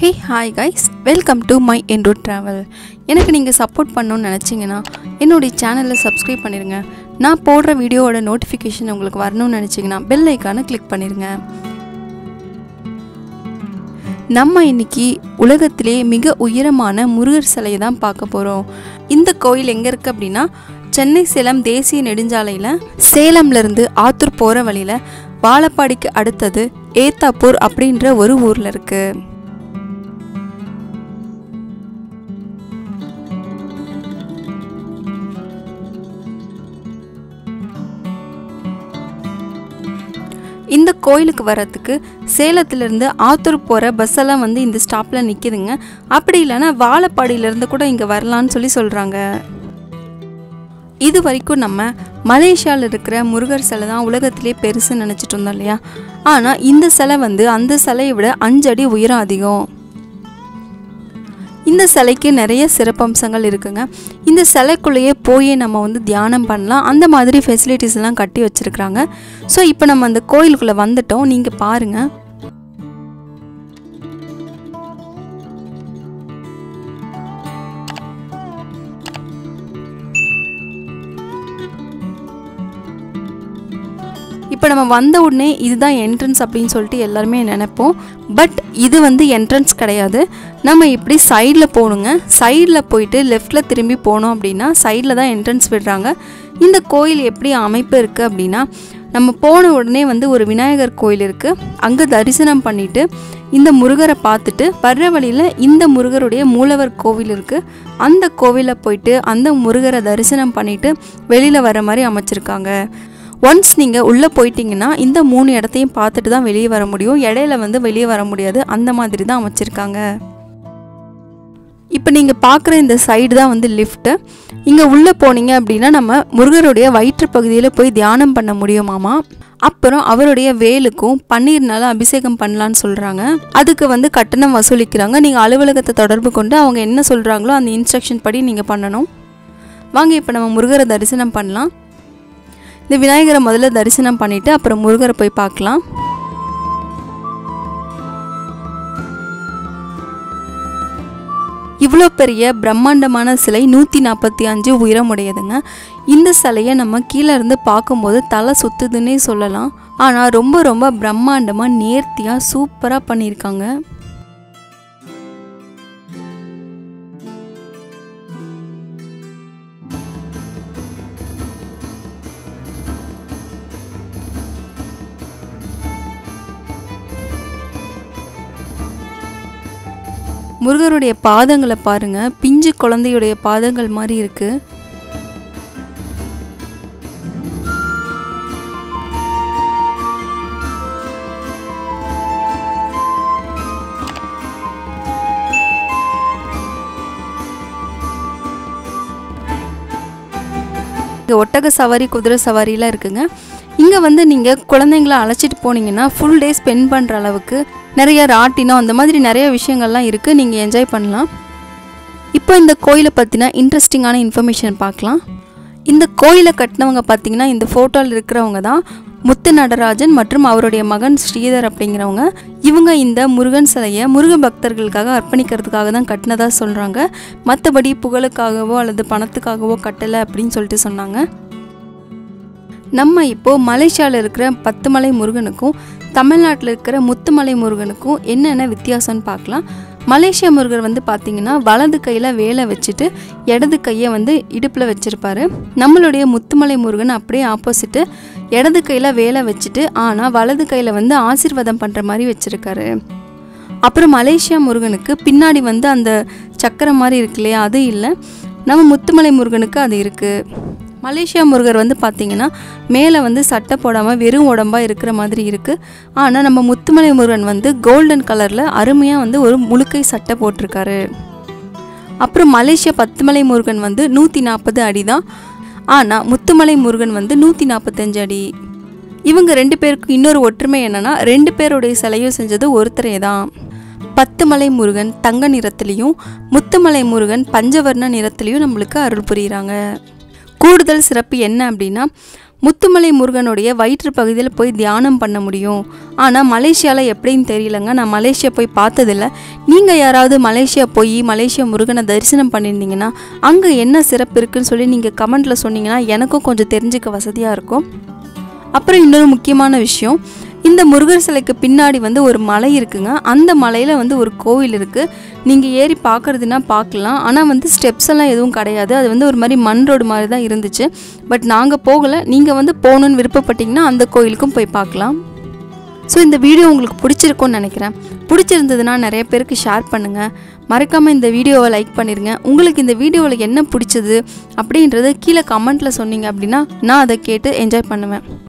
hey hi guys welcome to my என்ரோ travel எனக்கு நீங்கள் சப்போர்ட் பண்ணணும்னு நினச்சிங்கன்னா என்னுடைய சேனலை சப்ஸ்கிரைப் பண்ணிடுங்க நான் போடுற வீடியோவோட நோட்டிஃபிகேஷன் உங்களுக்கு வரணும்னு நினச்சிங்கன்னா பெல் ஐக்கானை கிளிக் பண்ணிடுங்க நம்ம இன்னைக்கு உலகத்திலே மிக உயரமான முருகர் சிலையை தான் பார்க்க போகிறோம் இந்த கோயில் எங்கே இருக்குது அப்படின்னா சென்னை சேலம் தேசிய நெடுஞ்சாலையில் சேலம்லேருந்து ஆத்தூர் போகிற வழியில் வாழப்பாடிக்கு அடுத்தது ஏத்தாப்பூர் அப்படின்ற ஒரு ஊரில் இருக்குது இந்த கோயிலுக்கு வர்றதுக்கு சேலத்துலேருந்து ஆத்தூர் போகிற பஸ் எல்லாம் வந்து இந்த ஸ்டாப்பில் நிற்கிதுங்க அப்படி இல்லைன்னா வாழப்பாடியிலேருந்து கூட இங்கே வரலான்னு சொல்லி சொல்கிறாங்க இது வரைக்கும் நம்ம மலேசியாவில் இருக்கிற முருகர் சிலை தான் உலகத்திலே பெருசுன்னு நினச்சிட்டு இருந்தோம் இல்லையா ஆனால் இந்த சிலை வந்து அந்த சிலையை விட அஞ்சு அடி உயரம் அதிகம் இந்த சிலைக்கு நிறைய சிறப்பம்சங்கள் இருக்குங்க இந்த சிலைக்குள்ளேயே போய் நம்ம வந்து தியானம் பண்ணலாம் அந்த மாதிரி ஃபெசிலிட்டிஸ்லாம் கட்டி வச்சுருக்குறாங்க ஸோ இப்போ நம்ம அந்த கோயிலுக்குள்ளே வந்துட்டோம் நீங்கள் பாருங்கள் இப்போ நம்ம வந்த உடனே இதுதான் என்ட்ரன்ஸ் அப்படின்னு சொல்லிட்டு எல்லாருமே நினைப்போம் பட் இது வந்து என்ட்ரன்ஸ் கிடையாது நம்ம இப்படி சைடில் போகணுங்க சைடில் போயிட்டு லெஃப்டில் திரும்பி போனோம் அப்படின்னா சைடில் தான் என்ட்ரன்ஸ் விடுறாங்க இந்த கோயில் எப்படி அமைப்பு இருக்குது அப்படின்னா நம்ம போன உடனே வந்து ஒரு விநாயகர் கோயில் இருக்குது அங்கே தரிசனம் பண்ணிவிட்டு இந்த முருகரை பார்த்துட்டு வர்ற வழியில் இந்த முருகருடைய மூலவர் கோவில் இருக்குது அந்த கோவிலில் போயிட்டு அந்த முருகரை தரிசனம் பண்ணிவிட்டு வெளியில் வர மாதிரி அமைச்சிருக்காங்க ஒன்ஸ் நீங்கள் உள்ளே போயிட்டீங்கன்னா இந்த மூணு இடத்தையும் பார்த்துட்டு தான் வெளியே வர முடியும் இடையில வந்து வெளியே வர முடியாது அந்த மாதிரி தான் அமைச்சிருக்காங்க இப்போ நீங்கள் பார்க்குற இந்த சைடு தான் வந்து லிஃப்ட்டு இங்கே உள்ளே போனீங்க அப்படின்னா நம்ம முருகருடைய வயிற்று பகுதியில் போய் தியானம் பண்ண முடியுமாமா அப்புறம் அவருடைய வேலுக்கும் பன்னீர்னால அபிஷேகம் பண்ணலான்னு சொல்கிறாங்க அதுக்கு வந்து கட்டணம் வசூலிக்கிறாங்க நீங்கள் அலுவலகத்தை தொடர்பு கொண்டு அவங்க என்ன சொல்கிறாங்களோ அந்த இன்ஸ்ட்ரக்ஷன் படி நீங்கள் பண்ணணும் வாங்க இப்போ நம்ம முருகரை தரிசனம் பண்ணலாம் இந்த விநாயகரை முதல்ல தரிசனம் பண்ணிவிட்டு அப்புறம் முருகரை போய் பார்க்கலாம் இவ்வளோ பெரிய பிரம்மாண்டமான சிலை நூற்றி நாற்பத்தி அஞ்சு உயரமுடையதுங்க இந்த சிலையை நம்ம கீழே இருந்து பார்க்கும்போது தலை சுத்துதுன்னே சொல்லலாம் ஆனால் ரொம்ப ரொம்ப பிரம்மாண்டமாக நேர்த்தியாக சூப்பராக பண்ணியிருக்காங்க முருகருடைய பாதங்களை பாருங்க பிஞ்சு குழந்தையுடைய பாதங்கள் மாதிரி இருக்கு இங்கே ஒட்டக சவாரி குதிரை சவாரிலாம் இருக்குங்க இங்கே வந்து நீங்கள் குழந்தைங்கள அழைச்சிட்டு போனீங்கன்னா ஃபுல் டே ஸ்பெண்ட் பண்ணுற அளவுக்கு நிறைய ராட்டினம் அந்த மாதிரி நிறைய விஷயங்கள்லாம் இருக்குது நீங்கள் என்ஜாய் பண்ணலாம் இப்போ இந்த கோயிலை பற்றின இன்ட்ரெஸ்டிங்கான இன்ஃபர்மேஷன் பார்க்கலாம் இந்த கோயிலை கட்டினவங்க பார்த்தீங்கன்னா இந்த ஃபோட்டோவில் இருக்கிறவங்க தான் முத்து நடராஜன் மற்றும் அவருடைய மகன் ஸ்ரீதர் அப்படிங்கிறவங்க இவங்க இந்த முருகன் சிலையை முருக பக்தர்களுக்காக அர்ப்பணிக்கிறதுக்காக தான் கட்டினதாக சொல்கிறாங்க மற்றபடி புகழுக்காகவோ அல்லது பணத்துக்காகவோ கட்டலை அப்படின்னு சொல்லிட்டு சொன்னாங்க நம்ம இப்போது மலேசியாவில் இருக்கிற பத்துமலை முருகனுக்கும் தமிழ்நாட்டில் இருக்கிற முத்துமலை முருகனுக்கும் என்னென்ன வித்தியாசம்னு பார்க்கலாம் மலேசியா முருகர் வந்து பார்த்திங்கன்னா வலது கையில் வேலை வச்சுட்டு இடது கையை வந்து இடுப்பில் வச்சுருப்பாரு நம்மளுடைய முத்துமலை முருகன் அப்படியே ஆப்போசிட்டு இடது கையில் வேலை வச்சுட்டு ஆனால் வலது கையில் வந்து ஆசீர்வாதம் பண்ணுற மாதிரி வச்சுருக்காரு அப்புறம் மலேசியா முருகனுக்கு பின்னாடி வந்து அந்த சக்கரம் மாதிரி இருக்கு இல்லையா அது இல்லை நம்ம முத்துமலை முருகனுக்கு அது இருக்குது மலேசியா முருகர் வந்து பார்த்திங்கன்னா மேலே வந்து சட்டை போடாமல் வெறும் உடம்பாக இருக்கிற மாதிரி இருக்குது ஆனால் நம்ம முத்துமலை முருகன் வந்து கோல்டன் கலரில் அருமையாக வந்து ஒரு முழுக்கை சட்டை போட்டிருக்காரு அப்புறம் மலேசியா பத்துமலை முருகன் வந்து நூற்றி நாற்பது அடி தான் ஆனால் முத்துமலை முருகன் வந்து நூற்றி நாற்பத்தஞ்சு அடி இவங்க ரெண்டு பேருக்கு இன்னொரு ஒற்றுமை என்னென்னா ரெண்டு பேருடைய சிலையும் செஞ்சது ஒருத்தரே தான் பத்துமலை முருகன் தங்க நிறத்துலேயும் முத்துமலை முருகன் பஞ்சவர்ண நிறத்துலேயும் நம்மளுக்கு அருள் புரிகிறாங்க கூடுதல் சிறப்பு என்ன அப்படின்னா முத்துமலை முருகனுடைய வயிற்று பகுதியில் போய் தியானம் பண்ண முடியும் ஆனால் மலேசியாவில் எப்படின்னு தெரியலங்க நான் மலேசியா போய் பார்த்ததில்ல நீங்கள் யாராவது மலேசியா போய் மலேசியா முருகனை தரிசனம் பண்ணியிருந்தீங்கன்னா அங்கே என்ன சிறப்பு இருக்குன்னு சொல்லி நீங்கள் கமெண்ட்டில் சொன்னீங்கன்னா எனக்கும் கொஞ்சம் தெரிஞ்சுக்க வசதியாக இருக்கும் அப்புறம் இன்னொரு முக்கியமான விஷயம் இந்த முருகர் சிலைக்கு பின்னாடி வந்து ஒரு மலை இருக்குங்க அந்த மலையில் வந்து ஒரு கோவில் இருக்குது நீங்கள் ஏறி பார்க்குறதுனா பார்க்கலாம் ஆனால் வந்து ஸ்டெப்ஸ் எல்லாம் எதுவும் கிடையாது அது வந்து ஒரு மாதிரி மண் ரோடு மாதிரி தான் இருந்துச்சு பட் நாங்கள் போகலை நீங்கள் வந்து போகணுன்னு விருப்பப்பட்டீங்கன்னா அந்த கோயிலுக்கும் போய் பார்க்கலாம் ஸோ இந்த வீடியோ உங்களுக்கு பிடிச்சிருக்கும்னு நினைக்கிறேன் பிடிச்சிருந்ததுன்னா நிறைய பேருக்கு ஷேர் பண்ணுங்கள் மறக்காமல் இந்த வீடியோவை லைக் பண்ணிடுங்க உங்களுக்கு இந்த வீடியோவில் என்ன பிடிச்சது அப்படின்றத கீழே கமெண்ட்டில் சொன்னீங்க அப்படின்னா நான் அதை கேட்டு என்ஜாய் பண்ணுவேன்